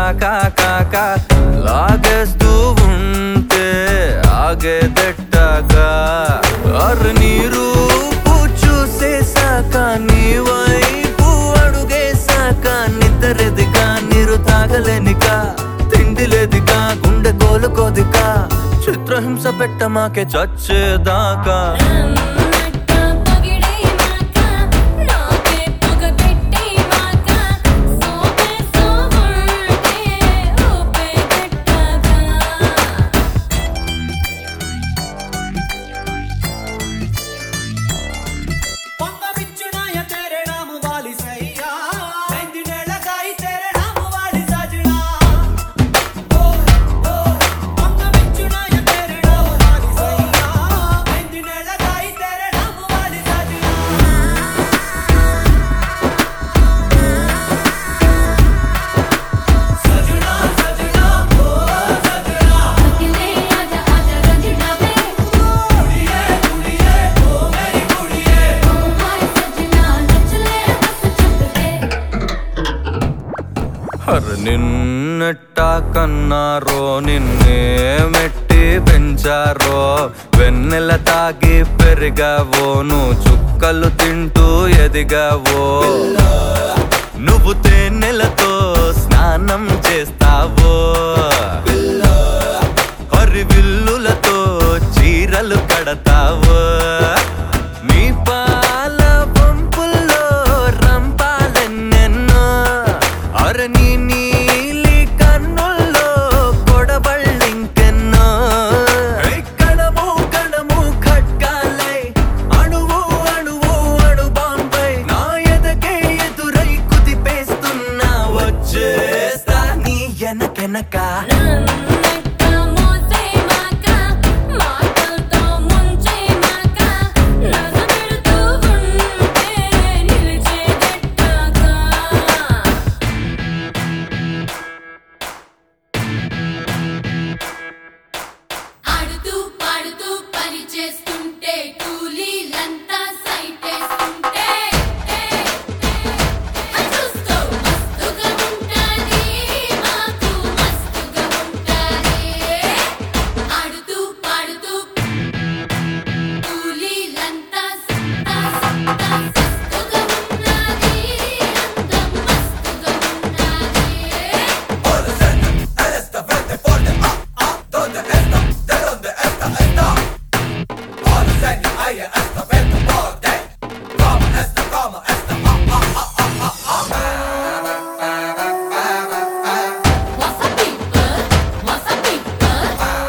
కాకా కాకా లాగేస్తూ ఉంటే ఆగేదెట్టాక అరు నీరు చూసేసాక నీ వైపు అడుగేసాక నిద్రెదిగా నీరు తాగలేనిక తిండి లేదిగా గుండె కోలుకోదిగా చిత్రహింస పెట్టమాకే చచ్చేదాకా నన్నట్ట పొగిడే మాక నాకే పొగ పెట్టే మాక సోపే సోవుంటే ఊపే గట్టగా పొంగవిచ్చునాయ తేరే నామ వాలి సయ్యా వెందినేలకాయి తేరే నామ వాలి సజనా ఓ ఓ పొంగవిచ్చునాయ తేరే నామ వాలి సయ్యా వెందినేలకాయి తేరే నామ వాలి సజనా సజనా సజనా ఓ సజనా అఖిలే ఆజా ఆజా రజనా మే కుడియే కుడియే ఓ మేరీ కుడియే ఓ హాయ్ సజనా నచ్చలే బస్ చుట్టకే హర్ నిన్నెట్ట కన్నారో నిన్నే మెట్టి పెంచారో వెన్నెల తాగి పెరిగావో నువ్వు చుక్కలు తింటూ ఎదిగావో నువ్వు తేనెలతో స్నానం చేస్తావో హరివిల్లులతో చీరలు కడతావో నీ పాల పంపుల్లో రంపాలెన్నెన్నో అర నీ నీలి కన్నుల్లో కొడబళ్ళింకెన్నో కణము కణము ఖడ్గాలై అణువు అణువు అణు బాంబై నా ఎదకే ఎదురై కుదిపేస్తున్నా వచ్చేస్తా నీ ఎనకెనక నన్నట్ట మోసే మాక మాటలతో ముంచే మాక నగబెడుతూ ఉంటే నిలిచే గట్టగా ఆడుతూ పాడుతూ పని చేస్తుంటే కూలీలంతా సైటేస్తుంటే చూస్తూ మస్తుగా ఉంటాది మాకు మస్తుగా ఉంటాది ఆడుతూ పాడుతూ కూలీలంతా సత్తా సత్తా మస్తుగా ఉన్నది అందం మస్తుగా ఉన్నది What's up, people? What's up, people?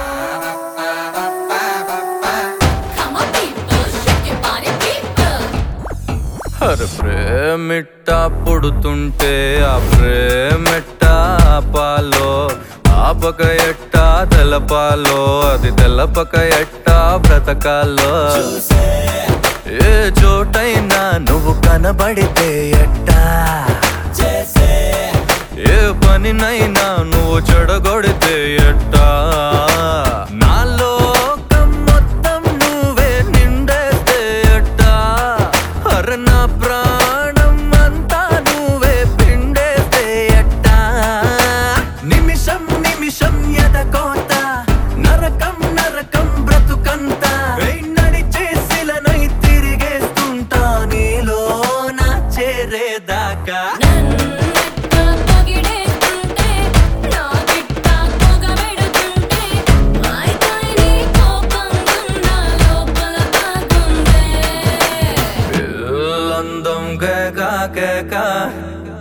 Come on, people, shake your body, people. హర్ ప్రేమిట్ట పుడుతుంటే ఆ ప్రేమిట్ట ఆపాలో ఆపక ఎట్ట తెలపాలో అది తెలపక ఎట్ట బ్రతకాలో ఏ చోటైనా నువ్వు కనబడితే ఎట్టా ఏ పనినైనా నువ్వు చెడగొడితే ఎట్టా నా లోకం మొత్తం నువ్వే నిండేస్తే ఎట్టా అర నా ప్రాణం అంతా నువ్వే పిండేస్తే ఎట్టా నిమిషం నిమిషం ఎదకోత నరకం నరకం బ్రతుకంత నడిచేసిలనై తిరిగేస్తుంటా నీలో నా చేరేదాకా నన్నట్ట పొగిడేస్తుంటే నా గిట్ట పొగబెడుతుంటే మాయకాయని కోపంగున్నా లోపల బాగుందే అందం కేక కేక